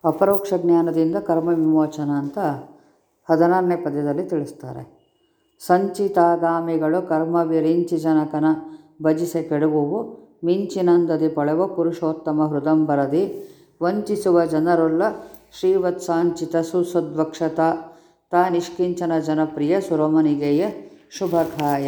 ಅಪರೋಕ್ಷ ಜ್ಞಾನದಿಂದ ಕರ್ಮ ವಿಮೋಚನ ಅಂತ ಹದಿನಾರನೇ ಪದ್ಯದಲ್ಲಿ ತಿಳಿಸ್ತಾರೆ ಸಂಚಿತಾಗಾಮಿಗಳು ಕರ್ಮ ವಿರಿಂಚಿ ಜನಕನ ಭಜಿಸೆ ಕೆಡುವುವು ಮಿಂಚಿನಂದದಿ ಪಳೆವ ಪುರುಷೋತ್ತಮ ಹೃದಂಬರದಿ ವಂಚಿಸುವ ಜನರೊಲ್ಲ ಶ್ರೀವತ್ಸಾಂಚಿತ ಸುಸದ್ವಕ್ಷತ ತಾ ನಿಷ್ಕಿಂಚನ ಜನಪ್ರಿಯ ಸುರಮನಿಗೆಯ ಶುಭಕಾಯ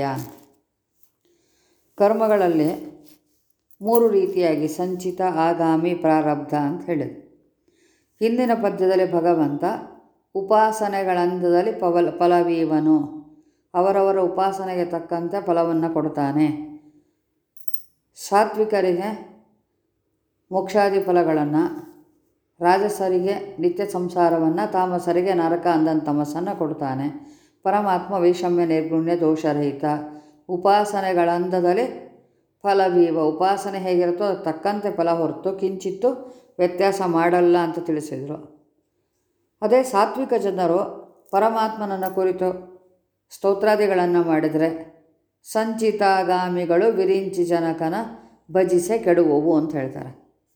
ಕರ್ಮಗಳಲ್ಲಿ ಮೂರು ರೀತಿಯಾಗಿ ಸಂಚಿತ ಆಗಾಮಿ ಪ್ರಾರಬ್ಧ ಅಂತ ಹೇಳಿದೆ ಹಿಂದಿನ ಪದ್ಯದಲ್ಲಿ ಭಗವಂತ ಉಪಾಸನೆಗಳಂದದಲ್ಲಿ ಪವಲ್ ಫಲವೀವನು ಅವರವರ ಉಪಾಸನೆಗೆ ತಕ್ಕಂತೆ ಫಲವನ್ನು ಕೊಡ್ತಾನೆ ಸಾತ್ವಿಕರಿಗೆ ಮೋಕ್ಷಾದಿ ಫಲಗಳನ್ನು ರಾಜಸರಿಗೆ ನಿತ್ಯ ಸಂಸಾರವನ್ನು ತಾಮಸರಿಗೆ ನರಕ ಅಂದನ್ ತಮಸ್ಸನ್ನು ಕೊಡ್ತಾನೆ ಪರಮಾತ್ಮ ವೈಷಮ್ಯ ನಿರ್ಗುಣ್ಯ ದೋಷರಹಿತ ಉಪಾಸನೆಗಳಂದದಲ್ಲಿ ಫಲವೀವ ಉಪಾಸನೆ ಹೇಗಿರುತ್ತೋ ಅದಕ್ಕೆ ತಕ್ಕಂತೆ ಫಲ ಹೊರತು ಕಿಂಚಿತ್ತು ವ್ಯತ್ಯಾಸ ಮಾಡಲ್ಲ ಅಂತ ತಿಳಿಸಿದರು ಅದೇ ಸಾತ್ವಿಕ ಜನರು ಪರಮಾತ್ಮನನ್ನು ಕುರಿತು ಸ್ತೋತ್ರಾದಿಗಳನ್ನು ಮಾಡಿದರೆ ಸಂಚಿತಾಗಾಮಿಗಳು ವಿರಿಂಚಿ ಜನಕನ ಭಜಿಸೆ ಕೆಡುವವು ಅಂತ ಹೇಳ್ತಾರೆ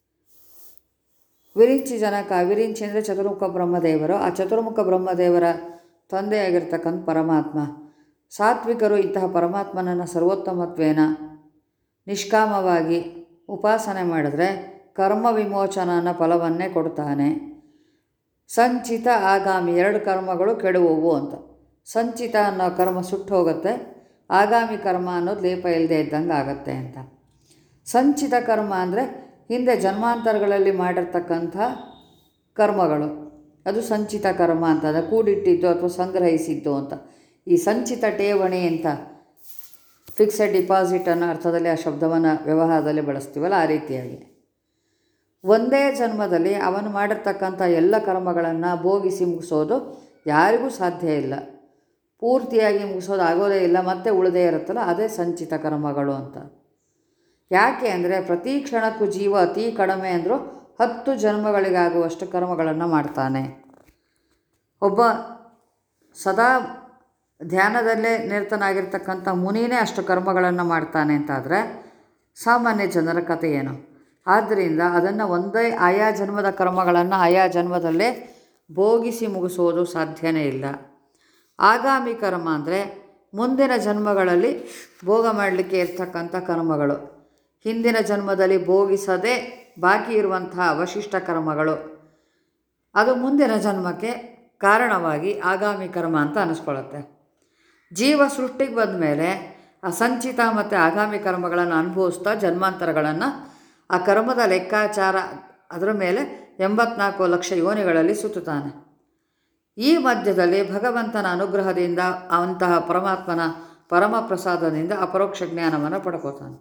ವಿರಿಂಚಿ ಜನಕ ವಿರಿಂಚಿ ಅಂದರೆ ಚತುರ್ಮುಖ ಬ್ರಹ್ಮದೇವರು ಆ ಚತುರ್ಮುಖ ಬ್ರಹ್ಮದೇವರ ತಂದೆಯಾಗಿರ್ತಕ್ಕಂಥ ಪರಮಾತ್ಮ ಸಾತ್ವಿಕರು ಇಂತಹ ಪರಮಾತ್ಮನನ್ನು ಸರ್ವೋತ್ತಮತ್ವೇನ ನಿಷ್ಕಾಮವಾಗಿ ಉಪಾಸನೆ ಮಾಡಿದ್ರೆ ಕರ್ಮ ವಿಮೋಚನನ ಫಲವನ್ನೇ ಕೊಡ್ತಾನೆ ಸಂಚಿತ ಆಗಾಮಿ ಎರಡು ಕರ್ಮಗಳು ಕೆಡುವವು ಅಂತ ಸಂಚಿತ ಅನ್ನೋ ಕರ್ಮ ಸುಟ್ಟು ಹೋಗುತ್ತೆ ಆಗಾಮಿ ಕರ್ಮ ಅನ್ನೋದು ಲೇಪ ಇಲ್ಲದೆ ಇದ್ದಂಗೆ ಆಗತ್ತೆ ಅಂತ ಸಂಚಿತ ಕರ್ಮ ಅಂದರೆ ಹಿಂದೆ ಜನ್ಮಾಂತರಗಳಲ್ಲಿ ಮಾಡಿರ್ತಕ್ಕಂಥ ಕರ್ಮಗಳು ಅದು ಸಂಚಿತ ಕರ್ಮ ಅಂತ ಅದು ಕೂಡಿಟ್ಟಿದ್ದು ಅಥವಾ ಸಂಗ್ರಹಿಸಿದ್ದು ಅಂತ ಈ ಸಂಚಿತ ಠೇವಣಿ ಅಂತ ಫಿಕ್ಸೆಡ್ ಡಿಪಾಸಿಟ್ ಅನ್ನೋ ಅರ್ಥದಲ್ಲಿ ಆ ಶಬ್ದವನ್ನು ವ್ಯವಹಾರದಲ್ಲಿ ಬಳಸ್ತೀವಲ್ಲ ಆ ರೀತಿಯಾಗಿ ಒಂದೇ ಜನ್ಮದಲ್ಲಿ ಅವನು ಮಾಡಿರ್ತಕ್ಕಂಥ ಎಲ್ಲ ಕರ್ಮಗಳನ್ನು ಭೋಗಿಸಿ ಮುಗಿಸೋದು ಯಾರಿಗೂ ಸಾಧ್ಯ ಇಲ್ಲ ಪೂರ್ತಿಯಾಗಿ ಮುಗಿಸೋದು ಆಗೋದೇ ಇಲ್ಲ ಮತ್ತೆ ಉಳಿದೇ ಇರುತ್ತಲ್ಲ ಅದೇ ಸಂಚಿತ ಕರ್ಮಗಳು ಅಂತ ಯಾಕೆ ಅಂದರೆ ಪ್ರತಿ ಕ್ಷಣಕ್ಕೂ ಜೀವ ಅತಿ ಕಡಿಮೆ ಅಂದರೂ ಹತ್ತು ಜನ್ಮಗಳಿಗಾಗುವಷ್ಟು ಕರ್ಮಗಳನ್ನು ಮಾಡ್ತಾನೆ ಒಬ್ಬ ಸದಾ ಧ್ಯಾನದಲ್ಲೇ ನಿರತನಾಗಿರ್ತಕ್ಕಂಥ ಮುನಿನೇ ಅಷ್ಟು ಕರ್ಮಗಳನ್ನು ಮಾಡ್ತಾನೆ ಅಂತಾದರೆ ಸಾಮಾನ್ಯ ಜನರ ಕಥೆ ಏನು ಆದ್ದರಿಂದ ಅದನ್ನು ಒಂದೇ ಆಯಾ ಜನ್ಮದ ಕರ್ಮಗಳನ್ನು ಆಯಾ ಜನ್ಮದಲ್ಲೇ ಭೋಗಿಸಿ ಮುಗಿಸೋದು ಸಾಧ್ಯನೇ ಇಲ್ಲ ಆಗಾಮಿ ಕರ್ಮ ಅಂದರೆ ಮುಂದಿನ ಜನ್ಮಗಳಲ್ಲಿ ಭೋಗ ಮಾಡಲಿಕ್ಕೆ ಇರ್ತಕ್ಕಂಥ ಕರ್ಮಗಳು ಹಿಂದಿನ ಜನ್ಮದಲ್ಲಿ ಭೋಗಿಸದೆ ಬಾಕಿ ಇರುವಂತಹ ಅವಶಿಷ್ಟ ಕರ್ಮಗಳು ಅದು ಮುಂದಿನ ಜನ್ಮಕ್ಕೆ ಕಾರಣವಾಗಿ ಆಗಾಮಿ ಕರ್ಮ ಅಂತ ಅನ್ನಿಸ್ಕೊಳ್ಳುತ್ತೆ ಜೀವ ಸೃಷ್ಟಿಗೆ ಬಂದ ಮೇಲೆ ಆ ಸಂಚಿತ ಮತ್ತು ಆಗಾಮಿ ಕರ್ಮಗಳನ್ನು ಅನುಭವಿಸ್ತಾ ಜನ್ಮಾಂತರಗಳನ್ನು ಆ ಕರ್ಮದ ಲೆಕ್ಕಾಚಾರ ಅದರ ಮೇಲೆ ಎಂಬತ್ನಾಲ್ಕು ಲಕ್ಷ ಯೋನಿಗಳಲ್ಲಿ ಸುತ್ತುತ್ತಾನೆ ಈ ಮಧ್ಯದಲ್ಲಿ ಭಗವಂತನ ಅನುಗ್ರಹದಿಂದ ಅಂತಹ ಪರಮಾತ್ಮನ ಪರಮ ಪ್ರಸಾದದಿಂದ ಅಪರೋಕ್ಷ ಜ್ಞಾನವನ್ನು ಪಡ್ಕೋತಾನೆ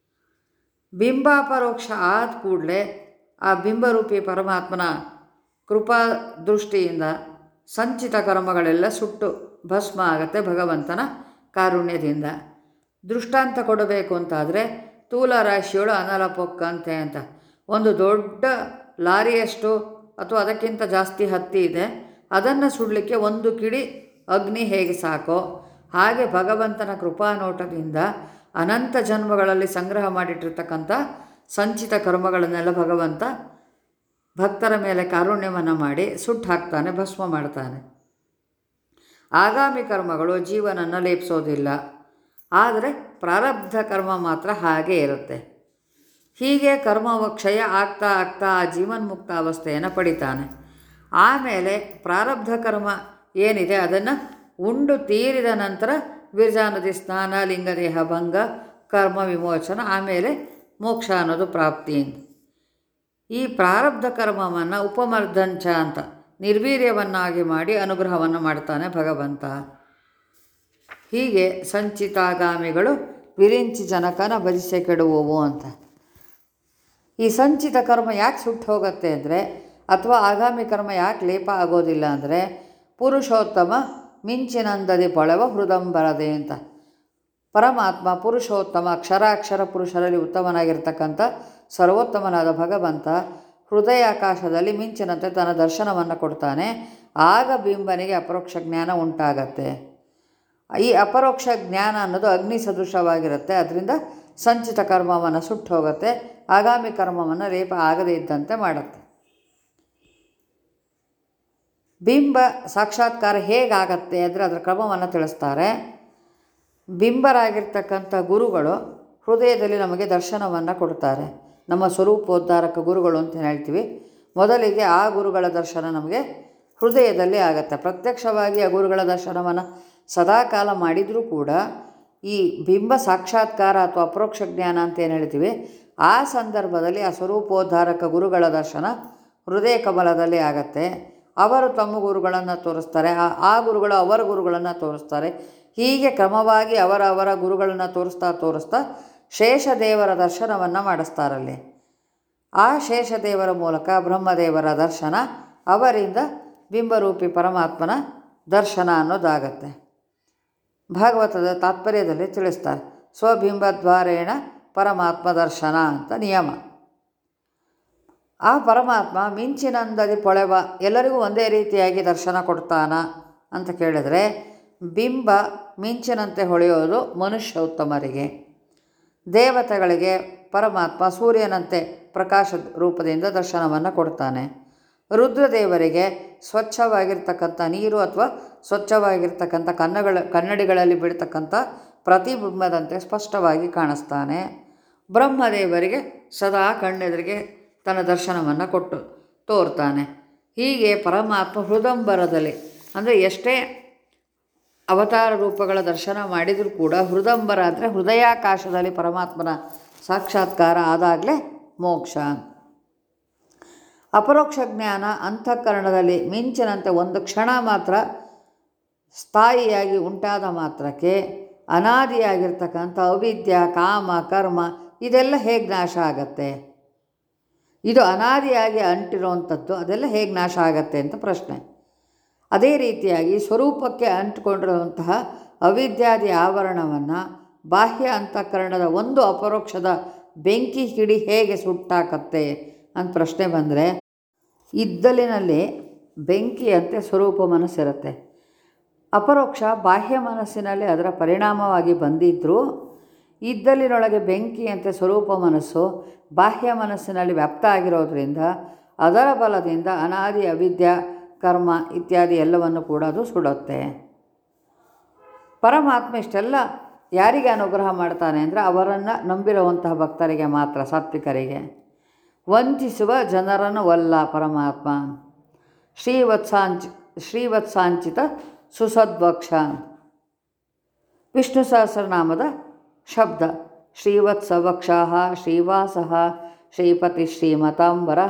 ಬಿಂಬಾಪರೋಕ್ಷ ಆದ ಕೂಡಲೇ ಆ ಬಿಂಬರೂಪಿ ಪರಮಾತ್ಮನ ಕೃಪಾ ದೃಷ್ಟಿಯಿಂದ ಸಂಚಿತ ಕರ್ಮಗಳೆಲ್ಲ ಸುಟ್ಟು ಭಸ್ಮ ಆಗತ್ತೆ ಭಗವಂತನ ಕಾರುಣ್ಯದಿಂದ ದೃಷ್ಟಾಂತ ಕೊಡಬೇಕು ಅಂತಾದರೆ ತೂಲ ರಾಶಿಯೊಳು ಅನಲ ಪೊಕ್ಕಂತೆ ಅಂತ ಒಂದು ದೊಡ್ಡ ಲಾರಿಯಷ್ಟು ಅಥವಾ ಅದಕ್ಕಿಂತ ಜಾಸ್ತಿ ಹತ್ತಿ ಇದೆ ಅದನ್ನು ಸುಡಲಿಕ್ಕೆ ಒಂದು ಕಿಡಿ ಅಗ್ನಿ ಹೇಗೆ ಸಾಕೋ ಹಾಗೆ ಭಗವಂತನ ಕೃಪಾನೋಟದಿಂದ ಅನಂತ ಜನ್ಮಗಳಲ್ಲಿ ಸಂಗ್ರಹ ಮಾಡಿಟ್ಟಿರ್ತಕ್ಕಂಥ ಸಂಚಿತ ಕರ್ಮಗಳನ್ನೆಲ್ಲ ಭಗವಂತ ಭಕ್ತರ ಮೇಲೆ ಕಾರುಣ್ಯವನ್ನು ಮಾಡಿ ಸುಟ್ಟು ಹಾಕ್ತಾನೆ ಭಸ್ಮ ಮಾಡ್ತಾನೆ ಆಗಾಮಿ ಕರ್ಮಗಳು ಜೀವನನ್ನು ಲೇಪಿಸೋದಿಲ್ಲ ಆದರೆ ಪ್ರಾರಬ್ಧ ಕರ್ಮ ಮಾತ್ರ ಹಾಗೇ ಇರುತ್ತೆ ಹೀಗೆ ಕರ್ಮವ ಕ್ಷಯ ಆಗ್ತಾ ಆಗ್ತಾ ಆ ಜೀವನ್ಮುಕ್ತ ಅವಸ್ಥೆಯನ್ನು ಪಡಿತಾನೆ ಆಮೇಲೆ ಪ್ರಾರಬ್ಧ ಕರ್ಮ ಏನಿದೆ ಅದನ್ನು ಉಂಡು ತೀರಿದ ನಂತರ ವಿರ್ಜಾನದಿ ಸ್ನಾನ ಲಿಂಗದೇಹ ಭಂಗ ಕರ್ಮ ವಿಮೋಚನ ಆಮೇಲೆ ಮೋಕ್ಷ ಅನ್ನೋದು ಪ್ರಾಪ್ತಿ ಈ ಪ್ರಾರಬ್ಧ ಕರ್ಮವನ್ನು ಉಪಮರ್ದಂಚ ಅಂತ ನಿರ್ವೀರ್ಯವನ್ನಾಗಿ ಮಾಡಿ ಅನುಗ್ರಹವನ್ನು ಮಾಡ್ತಾನೆ ಭಗವಂತ ಹೀಗೆ ಸಂಚಿತಾಗಾಮಿಗಳು ವಿರಿಂಚಿ ಜನಕನ ಭಜಿಸೆ ಕೆಡುವವು ಅಂತ ಈ ಸಂಚಿತ ಕರ್ಮ ಯಾಕೆ ಸುಟ್ಟು ಹೋಗುತ್ತೆ ಅಂದರೆ ಅಥವಾ ಆಗಾಮಿ ಕರ್ಮ ಯಾಕೆ ಲೇಪ ಆಗೋದಿಲ್ಲ ಅಂದರೆ ಪುರುಷೋತ್ತಮ ಮಿಂಚಿನಂದದಿ ಪೊಳೆವ ಹೃದಂಬರದೆ ಅಂತ ಪರಮಾತ್ಮ ಪುರುಷೋತ್ತಮ ಅಕ್ಷರಾಕ್ಷರ ಪುರುಷರಲ್ಲಿ ಉತ್ತಮನಾಗಿರ್ತಕ್ಕಂಥ ಸರ್ವೋತ್ತಮನಾದ ಭಗವಂತ ಹೃದಯಾಕಾಶದಲ್ಲಿ ಮಿಂಚಿನಂತೆ ತನ್ನ ದರ್ಶನವನ್ನು ಕೊಡ್ತಾನೆ ಆಗ ಬಿಂಬನಿಗೆ ಅಪರೋಕ್ಷ ಜ್ಞಾನ ಉಂಟಾಗತ್ತೆ ಈ ಅಪರೋಕ್ಷ ಜ್ಞಾನ ಅನ್ನೋದು ಅಗ್ನಿ ಸದೃಶವಾಗಿರುತ್ತೆ ಅದರಿಂದ ಸಂಚಿತ ಕರ್ಮವನ್ನು ಸುಟ್ಟು ಹೋಗುತ್ತೆ ಆಗಾಮಿ ಕರ್ಮವನ್ನು ರೇಪ ಆಗದೇ ಇದ್ದಂತೆ ಮಾಡುತ್ತೆ ಬಿಂಬ ಸಾಕ್ಷಾತ್ಕಾರ ಹೇಗಾಗತ್ತೆ ಅಂದರೆ ಅದರ ಕ್ರಮವನ್ನು ತಿಳಿಸ್ತಾರೆ ಬಿಂಬರಾಗಿರ್ತಕ್ಕಂಥ ಗುರುಗಳು ಹೃದಯದಲ್ಲಿ ನಮಗೆ ದರ್ಶನವನ್ನು ಕೊಡ್ತಾರೆ ನಮ್ಮ ಸ್ವರೂಪೋದ್ಧಾರಕ ಗುರುಗಳು ಅಂತ ಹೇಳ್ತೀವಿ ಮೊದಲಿಗೆ ಆ ಗುರುಗಳ ದರ್ಶನ ನಮಗೆ ಹೃದಯದಲ್ಲಿ ಆಗತ್ತೆ ಪ್ರತ್ಯಕ್ಷವಾಗಿ ಆ ಗುರುಗಳ ದರ್ಶನವನ್ನು ಸದಾಕಾಲ ಮಾಡಿದರೂ ಕೂಡ ಈ ಬಿಂಬ ಸಾಕ್ಷಾತ್ಕಾರ ಅಥವಾ ಅಪರೋಕ್ಷ ಜ್ಞಾನ ಅಂತ ಏನು ಹೇಳ್ತೀವಿ ಆ ಸಂದರ್ಭದಲ್ಲಿ ಆ ಸ್ವರೂಪೋದ್ಧಾರಕ ಗುರುಗಳ ದರ್ಶನ ಹೃದಯ ಕಮಲದಲ್ಲಿ ಆಗತ್ತೆ ಅವರು ತಮ್ಮ ಗುರುಗಳನ್ನು ತೋರಿಸ್ತಾರೆ ಆ ಆ ಗುರುಗಳು ಅವರ ಗುರುಗಳನ್ನು ತೋರಿಸ್ತಾರೆ ಹೀಗೆ ಕ್ರಮವಾಗಿ ಅವರ ಅವರ ಗುರುಗಳನ್ನು ತೋರಿಸ್ತಾ ತೋರಿಸ್ತಾ ಶೇಷದೇವರ ದರ್ಶನವನ್ನು ಮಾಡಿಸ್ತಾರಲ್ಲಿ ಆ ಶೇಷದೇವರ ಮೂಲಕ ಬ್ರಹ್ಮದೇವರ ದರ್ಶನ ಅವರಿಂದ ಬಿಂಬರೂಪಿ ಪರಮಾತ್ಮನ ದರ್ಶನ ಅನ್ನೋದಾಗತ್ತೆ ಭಾಗವತದ ತಾತ್ಪರ್ಯದಲ್ಲಿ ತಿಳಿಸ್ತಾರೆ ಸ್ವಬಿಂಬದ್ವಾರೇಣ ಪರಮಾತ್ಮ ದರ್ಶನ ಅಂತ ನಿಯಮ ಆ ಪರಮಾತ್ಮ ಮಿಂಚಿನಂದದಿ ಪೊಳೆವ ಎಲ್ಲರಿಗೂ ಒಂದೇ ರೀತಿಯಾಗಿ ದರ್ಶನ ಕೊಡ್ತಾನ ಅಂತ ಕೇಳಿದರೆ ಬಿಂಬ ಮಿಂಚಿನಂತೆ ಹೊಳೆಯೋದು ಮನುಷ್ಯ ಉತ್ತಮರಿಗೆ ದೇವತೆಗಳಿಗೆ ಪರಮಾತ್ಮ ಸೂರ್ಯನಂತೆ ಪ್ರಕಾಶ ರೂಪದಿಂದ ದರ್ಶನವನ್ನು ಕೊಡ್ತಾನೆ ರುದ್ರದೇವರಿಗೆ ಸ್ವಚ್ಛವಾಗಿರ್ತಕ್ಕಂಥ ನೀರು ಅಥವಾ ಸ್ವಚ್ಛವಾಗಿರ್ತಕ್ಕಂಥ ಕನ್ನಗಳ ಕನ್ನಡಿಗಳಲ್ಲಿ ಬೀಳ್ತಕ್ಕಂಥ ಪ್ರತಿಬಿಂಬದಂತೆ ಸ್ಪಷ್ಟವಾಗಿ ಕಾಣಿಸ್ತಾನೆ ಬ್ರಹ್ಮದೇವರಿಗೆ ಸದಾ ಕಣ್ಣೆದುರಿಗೆ ತನ್ನ ದರ್ಶನವನ್ನು ಕೊಟ್ಟು ತೋರ್ತಾನೆ ಹೀಗೆ ಪರಮಾತ್ಮ ಹೃದಂಬರದಲ್ಲಿ ಅಂದರೆ ಎಷ್ಟೇ ಅವತಾರ ರೂಪಗಳ ದರ್ಶನ ಮಾಡಿದರೂ ಕೂಡ ಹೃದಂಬರ ಅಂದರೆ ಹೃದಯಾಕಾಶದಲ್ಲಿ ಪರಮಾತ್ಮನ ಸಾಕ್ಷಾತ್ಕಾರ ಆದಾಗಲೇ ಮೋಕ್ಷ ಅಪರೋಕ್ಷ ಜ್ಞಾನ ಅಂತಃಕರಣದಲ್ಲಿ ಮಿಂಚಿನಂತೆ ಒಂದು ಕ್ಷಣ ಮಾತ್ರ ಸ್ಥಾಯಿಯಾಗಿ ಉಂಟಾದ ಮಾತ್ರಕ್ಕೆ ಅನಾದಿಯಾಗಿರ್ತಕ್ಕಂಥ ಅವಿದ್ಯ ಕಾಮ ಕರ್ಮ ಇದೆಲ್ಲ ಹೇಗೆ ನಾಶ ಆಗತ್ತೆ ಇದು ಅನಾದಿಯಾಗಿ ಅಂಟಿರುವಂಥದ್ದು ಅದೆಲ್ಲ ಹೇಗೆ ನಾಶ ಆಗತ್ತೆ ಅಂತ ಪ್ರಶ್ನೆ ಅದೇ ರೀತಿಯಾಗಿ ಸ್ವರೂಪಕ್ಕೆ ಅಂಟಿಕೊಂಡಿರುವಂತಹ ಅವಿದ್ಯಾದಿ ಆವರಣವನ್ನು ಬಾಹ್ಯ ಅಂತಃಕರಣದ ಒಂದು ಅಪರೋಕ್ಷದ ಬೆಂಕಿ ಕಿಡಿ ಹೇಗೆ ಸುಟ್ಟಾಕತ್ತೆ ಅಂತ ಪ್ರಶ್ನೆ ಬಂದರೆ ಇದ್ದಲಿನಲ್ಲಿ ಬೆಂಕಿಯಂತೆ ಸ್ವರೂಪ ಮನಸ್ಸಿರುತ್ತೆ ಅಪರೋಕ್ಷ ಬಾಹ್ಯ ಮನಸ್ಸಿನಲ್ಲಿ ಅದರ ಪರಿಣಾಮವಾಗಿ ಬಂದಿದ್ದರೂ ಇದ್ದಲಿನೊಳಗೆ ಬೆಂಕಿಯಂತೆ ಸ್ವರೂಪ ಮನಸ್ಸು ಬಾಹ್ಯ ಮನಸ್ಸಿನಲ್ಲಿ ವ್ಯಾಪ್ತ ಆಗಿರೋದ್ರಿಂದ ಅದರ ಬಲದಿಂದ ಅನಾದಿ ಅವಿದ್ಯ ಕರ್ಮ ಇತ್ಯಾದಿ ಎಲ್ಲವನ್ನು ಕೂಡ ಅದು ಸುಡುತ್ತೆ ಪರಮಾತ್ಮ ಇಷ್ಟೆಲ್ಲ ಯಾರಿಗೆ ಅನುಗ್ರಹ ಮಾಡ್ತಾನೆ ಅಂದರೆ ಅವರನ್ನು ನಂಬಿರುವಂತಹ ಭಕ್ತರಿಗೆ ಮಾತ್ರ ಸಾತ್ವಿಕರಿಗೆ ವಂಚಿಸುವ ಜನರನ್ನು ವಲ್ಲ ಪರಮಾತ್ಮ ಶ್ರೀವತ್ಸಾಂಚ ಶ್ರೀವತ್ಸಾಂಚಿತ ಸುಸದ್ವಕ್ಷ ವಿಷ್ಣು ಸಹಸ್ರನಾಮದ ಶಬ್ದ ಶ್ರೀವತ್ಸವಕ್ಷ ಶ್ರೀವಾಸ ಶ್ರೀಪತಿ ಶ್ರೀಮತಾಂಬರ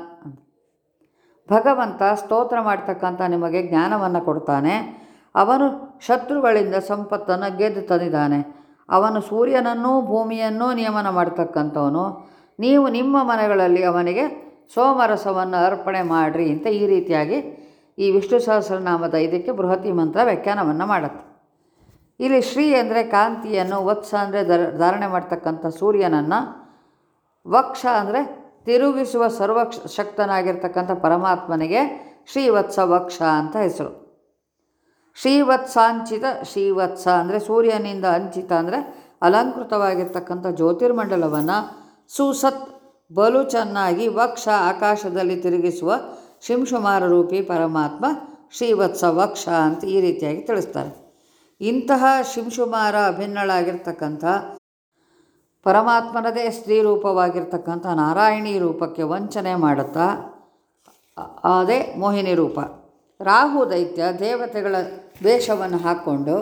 ಭಗವಂತ ಸ್ತೋತ್ರ ಮಾಡ್ತಕ್ಕಂಥ ನಿಮಗೆ ಜ್ಞಾನವನ್ನು ಕೊಡ್ತಾನೆ ಅವನು ಶತ್ರುಗಳಿಂದ ಸಂಪತ್ತನ್ನು ಗೆದ್ದು ತಂದಿದ್ದಾನೆ ಅವನು ಸೂರ್ಯನನ್ನೂ ಭೂಮಿಯನ್ನೂ ನಿಯಮನ ಮಾಡ್ತಕ್ಕಂಥವನು ನೀವು ನಿಮ್ಮ ಮನೆಗಳಲ್ಲಿ ಅವನಿಗೆ ಸೋಮರಸವನ್ನು ಅರ್ಪಣೆ ಮಾಡಿರಿ ಅಂತ ಈ ರೀತಿಯಾಗಿ ಈ ವಿಷ್ಣು ಸಹಸ್ರನಾಮದ ಇದಕ್ಕೆ ಬೃಹತಿ ಮಂತ್ರ ವ್ಯಾಖ್ಯಾನವನ್ನು ಮಾಡುತ್ತೆ ಇಲ್ಲಿ ಶ್ರೀ ಅಂದರೆ ಕಾಂತಿಯನ್ನು ವತ್ಸ ಅಂದರೆ ಧರ ಧಾರಣೆ ಮಾಡ್ತಕ್ಕಂಥ ಸೂರ್ಯನನ್ನು ವಕ್ಷ ಅಂದರೆ ತಿರುಗಿಸುವ ಸರ್ವ ಶಕ್ತನಾಗಿರ್ತಕ್ಕಂಥ ಪರಮಾತ್ಮನಿಗೆ ಶ್ರೀವತ್ಸ ವಕ್ಷ ಅಂತ ಹೆಸರು ಶ್ರೀವತ್ಸಾಂಚಿತ ಶ್ರೀವತ್ಸ ಅಂದರೆ ಸೂರ್ಯನಿಂದ ಅಂಚಿತ ಅಂದರೆ ಅಲಂಕೃತವಾಗಿರ್ತಕ್ಕಂಥ ಜ್ಯೋತಿರ್ಮಂಡಲವನ್ನು ಸುಸತ್ ಬಲು ಚೆನ್ನಾಗಿ ವಕ್ಷ ಆಕಾಶದಲ್ಲಿ ತಿರುಗಿಸುವ ಶಿಂಶುಮಾರ ರೂಪಿ ಪರಮಾತ್ಮ ಶ್ರೀವತ್ಸ ವಕ್ಷ ಅಂತ ಈ ರೀತಿಯಾಗಿ ತಿಳಿಸ್ತಾರೆ ಇಂತಹ ಶಿಂಶುಮಾರ ಅಭಿನ್ನಳಾಗಿರ್ತಕ್ಕಂಥ ಪರಮಾತ್ಮನದೇ ಸ್ತ್ರೀ ರೂಪವಾಗಿರ್ತಕ್ಕಂಥ ನಾರಾಯಣಿ ರೂಪಕ್ಕೆ ವಂಚನೆ ಮಾಡುತ್ತಾ ಅದೇ ಮೋಹಿನಿ ರೂಪ ರಾಹು ದೈತ್ಯ ದೇವತೆಗಳ ವೇಷವನ್ನು ಹಾಕ್ಕೊಂಡು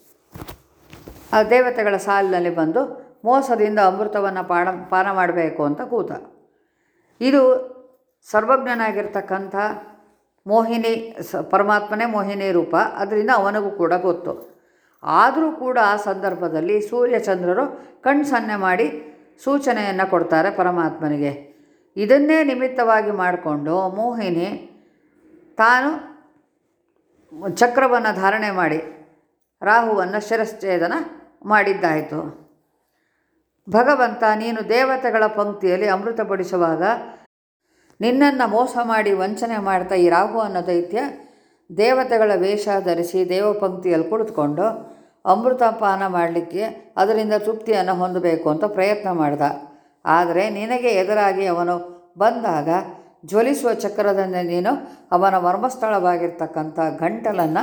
ಆ ದೇವತೆಗಳ ಸಾಲಿನಲ್ಲಿ ಬಂದು ಮೋಸದಿಂದ ಅಮೃತವನ್ನು ಪಾನ ಪಾನ ಮಾಡಬೇಕು ಅಂತ ಕೂತ ಇದು ಸರ್ವಜ್ಞನಾಗಿರ್ತಕ್ಕಂಥ ಮೋಹಿನಿ ಸ ಪರಮಾತ್ಮನೇ ಮೋಹಿನಿ ರೂಪ ಅದರಿಂದ ಅವನಿಗೂ ಕೂಡ ಗೊತ್ತು ಆದರೂ ಕೂಡ ಆ ಸಂದರ್ಭದಲ್ಲಿ ಸೂರ್ಯಚಂದ್ರರು ಕಣ್ಣು ಸನ್ನೆ ಮಾಡಿ ಸೂಚನೆಯನ್ನು ಕೊಡ್ತಾರೆ ಪರಮಾತ್ಮನಿಗೆ ಇದನ್ನೇ ನಿಮಿತ್ತವಾಗಿ ಮಾಡಿಕೊಂಡು ಮೋಹಿನಿ ತಾನು ಚಕ್ರವನ್ನು ಧಾರಣೆ ಮಾಡಿ ರಾಹುವನ್ನು ಶಿರಶ್ಛೇದನ ಮಾಡಿದ್ದಾಯಿತು ಭಗವಂತ ನೀನು ದೇವತೆಗಳ ಪಂಕ್ತಿಯಲ್ಲಿ ಅಮೃತ ಬಡಿಸುವಾಗ ನಿನ್ನನ್ನು ಮೋಸ ಮಾಡಿ ವಂಚನೆ ಮಾಡ್ತಾ ಈ ರಾಹು ಅನ್ನೋ ದೈತ್ಯ ದೇವತೆಗಳ ವೇಷ ಧರಿಸಿ ದೇವಪಂಕ್ತಿಯಲ್ಲಿ ಕುಳಿತುಕೊಂಡು ಅಮೃತಪಾನ ಮಾಡಲಿಕ್ಕೆ ಅದರಿಂದ ತೃಪ್ತಿಯನ್ನು ಹೊಂದಬೇಕು ಅಂತ ಪ್ರಯತ್ನ ಮಾಡ್ದ ಆದರೆ ನಿನಗೆ ಎದುರಾಗಿ ಅವನು ಬಂದಾಗ ಜ್ವಲಿಸುವ ಚಕ್ರದಿಂದ ನೀನು ಅವನ ಮರ್ಮಸ್ಥಳವಾಗಿರ್ತಕ್ಕಂಥ ಗಂಟಲನ್ನು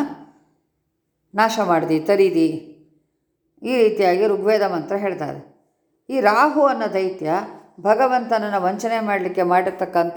ನಾಶ ಮಾಡಿದಿ ತರಿದಿ ಈ ರೀತಿಯಾಗಿ ಋಗ್ವೇದ ಮಂತ್ರ ಹೇಳ್ತಾರೆ ಈ ರಾಹು ಅನ್ನೋ ದೈತ್ಯ ಭಗವಂತನನ್ನು ವಂಚನೆ ಮಾಡಲಿಕ್ಕೆ ಮಾಡಿರ್ತಕ್ಕಂಥ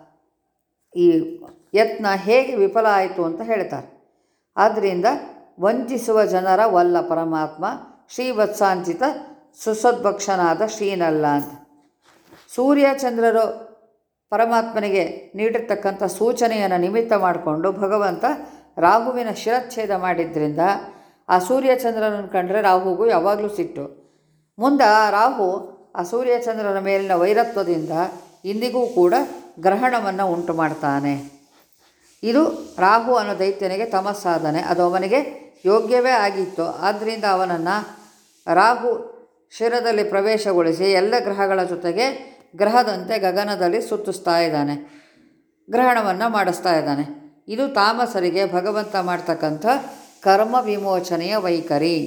ಈ ಯತ್ನ ಹೇಗೆ ವಿಫಲ ಆಯಿತು ಅಂತ ಹೇಳ್ತಾರೆ ಆದ್ದರಿಂದ ವಂಚಿಸುವ ಜನರ ವಲ್ಲ ಪರಮಾತ್ಮ ಶ್ರೀವತ್ಸಾಂಚಿತ ಸುಸದ್ಭಕ್ಷನಾದ ಶ್ರೀನಲ್ಲ ಅಂತ ಸೂರ್ಯ ಚಂದ್ರರು ಪರಮಾತ್ಮನಿಗೆ ನೀಡಿರ್ತಕ್ಕಂಥ ಸೂಚನೆಯನ್ನು ನಿಮಿತ್ತ ಮಾಡಿಕೊಂಡು ಭಗವಂತ ರಾಹುವಿನ ಶಿರಚ್ಛೇದ ಮಾಡಿದ್ರಿಂದ ಆ ಸೂರ್ಯಚಂದ್ರನನ್ನು ಕಂಡ್ರೆ ರಾಹುಗೂ ಯಾವಾಗಲೂ ಸಿಟ್ಟು ಮುಂದೆ ಆ ರಾಹು ಆ ಸೂರ್ಯಚಂದ್ರನ ಮೇಲಿನ ವೈರತ್ವದಿಂದ ಇಂದಿಗೂ ಕೂಡ ಗ್ರಹಣವನ್ನು ಉಂಟು ಮಾಡ್ತಾನೆ ಇದು ರಾಹು ಅನ್ನೋ ದೈತ್ಯನಿಗೆ ತಮಸ್ಸಾಧನೆ ಅದು ಅವನಿಗೆ ಯೋಗ್ಯವೇ ಆಗಿತ್ತು ಆದ್ದರಿಂದ ಅವನನ್ನು ರಾಹು ಶಿರದಲ್ಲಿ ಪ್ರವೇಶಗೊಳಿಸಿ ಎಲ್ಲ ಗ್ರಹಗಳ ಜೊತೆಗೆ ಗ್ರಹದಂತೆ ಗಗನದಲ್ಲಿ ಸುತ್ತಿಸ್ತಾ ಇದ್ದಾನೆ ಗ್ರಹಣವನ್ನು ಮಾಡಿಸ್ತಾ ಇದ್ದಾನೆ ಇದು ತಾಮಸರಿಗೆ ಭಗವಂತ ಮಾಡ್ತಕ್ಕಂಥ ಕರ್ಮ ವಿಮೋಚನೆಯ ವೈಖರಿ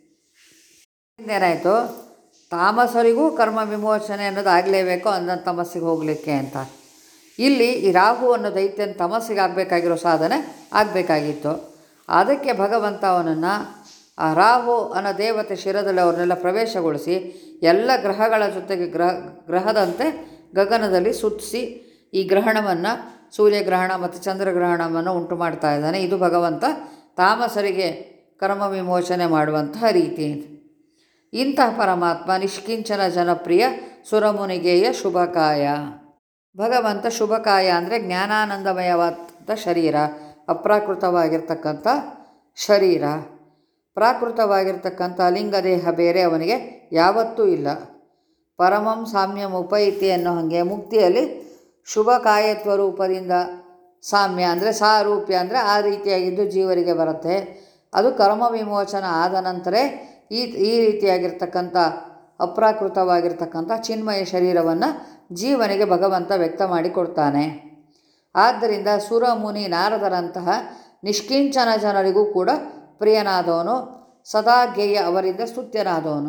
ಏನಾಯಿತು ತಾಮಸರಿಗೂ ಕರ್ಮ ವಿಮೋಚನೆ ಅನ್ನೋದು ಆಗಲೇಬೇಕು ಅಂದ ತಮಸ್ಸಿಗೆ ಹೋಗಲಿಕ್ಕೆ ಅಂತ ಇಲ್ಲಿ ಈ ರಾಹು ಅನ್ನೋ ದೈತ್ಯನ ತಮಸ್ಸಿಗೆ ಆಗಬೇಕಾಗಿರೋ ಸಾಧನೆ ಆಗಬೇಕಾಗಿತ್ತು ಅದಕ್ಕೆ ಭಗವಂತ ಅವನನ್ನು ಆ ರಾಹು ಅನ್ನೋ ದೇವತೆ ಶಿರದಲ್ಲಿ ಅವ್ರನ್ನೆಲ್ಲ ಪ್ರವೇಶಗೊಳಿಸಿ ಎಲ್ಲ ಗ್ರಹಗಳ ಜೊತೆಗೆ ಗ್ರಹ ಗ್ರಹದಂತೆ ಗಗನದಲ್ಲಿ ಸುತ್ತಿಸಿ ಈ ಗ್ರಹಣವನ್ನು ಸೂರ್ಯಗ್ರಹಣ ಮತ್ತು ಚಂದ್ರಗ್ರಹಣವನ್ನು ಉಂಟು ಮಾಡ್ತಾ ಇದ್ದಾನೆ ಇದು ಭಗವಂತ ತಾಮಸರಿಗೆ ಕರ್ಮ ವಿಮೋಚನೆ ಮಾಡುವಂತಹ ರೀತಿ ಇಂತಹ ಪರಮಾತ್ಮ ನಿಷ್ಕಿಂಚನ ಜನಪ್ರಿಯ ಸುರಮುನಿಗೆಯ ಶುಭಕಾಯ ಭಗವಂತ ಶುಭಕಾಯ ಅಂದರೆ ಜ್ಞಾನಾನಂದಮಯವಾದ ಶರೀರ ಅಪ್ರಾಕೃತವಾಗಿರ್ತಕ್ಕಂಥ ಶರೀರ ಪ್ರಾಕೃತವಾಗಿರ್ತಕ್ಕಂಥ ಲಿಂಗದೇಹ ಬೇರೆ ಅವನಿಗೆ ಯಾವತ್ತೂ ಇಲ್ಲ ಪರಮಂ ಸಾಮ್ಯಂ ಉಪೈತಿ ಅನ್ನೋ ಹಾಗೆ ಮುಕ್ತಿಯಲ್ಲಿ ಶುಭ ಕಾಯತ್ವ ರೂಪದಿಂದ ಸಾಮ್ಯ ಅಂದರೆ ಸಾರೂಪ್ಯ ಅಂದರೆ ಆ ರೀತಿಯಾಗಿದ್ದು ಜೀವರಿಗೆ ಬರುತ್ತೆ ಅದು ಕರ್ಮ ವಿಮೋಚನ ಆದ ನಂತರ ಈ ಈ ರೀತಿಯಾಗಿರ್ತಕ್ಕಂಥ ಅಪ್ರಾಕೃತವಾಗಿರ್ತಕ್ಕಂಥ ಚಿನ್ಮಯ ಶರೀರವನ್ನು ಜೀವನಿಗೆ ಭಗವಂತ ವ್ಯಕ್ತ ಮಾಡಿ ಕೊಡ್ತಾನೆ ಆದ್ದರಿಂದ ಸುರ ಮುನಿ ನಾರದರಂತಹ ನಿಷ್ಕಿಂಚನ ಜನರಿಗೂ ಕೂಡ ಪ್ರಿಯನಾದವನು ಸದಾ ಗೆಯ್ಯ ಅವರಿಂದ ಸ್ತುತ್ಯನಾದವನು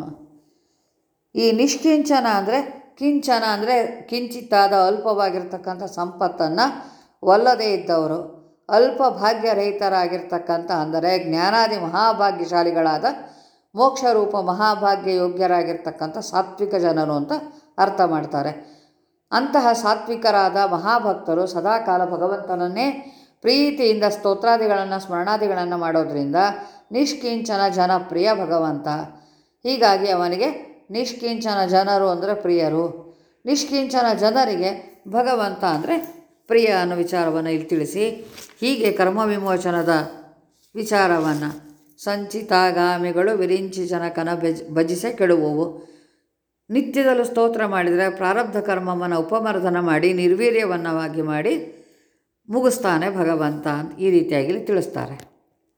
ಈ ನಿಷ್ಕಿಂಚನ ಅಂದರೆ ಕಿಂಚನ ಅಂದರೆ ಕಿಂಚಿತ್ತಾದ ಅಲ್ಪವಾಗಿರ್ತಕ್ಕಂಥ ಸಂಪತ್ತನ್ನು ಒಲ್ಲದೇ ಇದ್ದವರು ಅಲ್ಪ ಭಾಗ್ಯರಹಿತರಾಗಿರ್ತಕ್ಕಂಥ ಅಂದರೆ ಜ್ಞಾನಾದಿ ಮಹಾಭಾಗ್ಯಶಾಲಿಗಳಾದ ಮೋಕ್ಷರೂಪ ಮಹಾಭಾಗ್ಯ ಯೋಗ್ಯರಾಗಿರ್ತಕ್ಕಂಥ ಸಾತ್ವಿಕ ಜನರು ಅಂತ ಅರ್ಥ ಮಾಡ್ತಾರೆ ಅಂತಹ ಸಾತ್ವಿಕರಾದ ಮಹಾಭಕ್ತರು ಸದಾಕಾಲ ಭಗವಂತನನ್ನೇ ಪ್ರೀತಿಯಿಂದ ಸ್ತೋತ್ರಾದಿಗಳನ್ನು ಸ್ಮರಣಾದಿಗಳನ್ನು ಮಾಡೋದ್ರಿಂದ ನಿಷ್ಕಿಂಚನ ಜನಪ್ರಿಯ ಭಗವಂತ ಹೀಗಾಗಿ ಅವನಿಗೆ ನಿಷ್ಕಿಂಚನ ಜನರು ಅಂದರೆ ಪ್ರಿಯರು ನಿಷ್ಕಿಂಚನ ಜನರಿಗೆ ಭಗವಂತ ಅಂದರೆ ಪ್ರಿಯ ಅನ್ನೋ ವಿಚಾರವನ್ನು ಇಲ್ಲಿ ತಿಳಿಸಿ ಹೀಗೆ ಕರ್ಮ ವಿಮೋಚನದ ವಿಚಾರವನ್ನು ಸಂಚಿತಾಗಾಮಿಗಳು ವಿರಿಂಚಿ ಜನಕನ ಬೆಜ್ ಭಜಿಸೆ ಕೆಡುವವು ನಿತ್ಯದಲ್ಲೂ ಸ್ತೋತ್ರ ಮಾಡಿದರೆ ಪ್ರಾರಬ್ಧ ಕರ್ಮವನ್ನು ಉಪಮರ್ದನ ಮಾಡಿ ನಿರ್ವೀರ್ಯವನ್ನವಾಗಿ ಮಾಡಿ ಮುಗಿಸ್ತಾನೆ ಭಗವಂತ ಅಂತ ಈ ರೀತಿಯಾಗಿ ತಿಳಿಸ್ತಾರೆ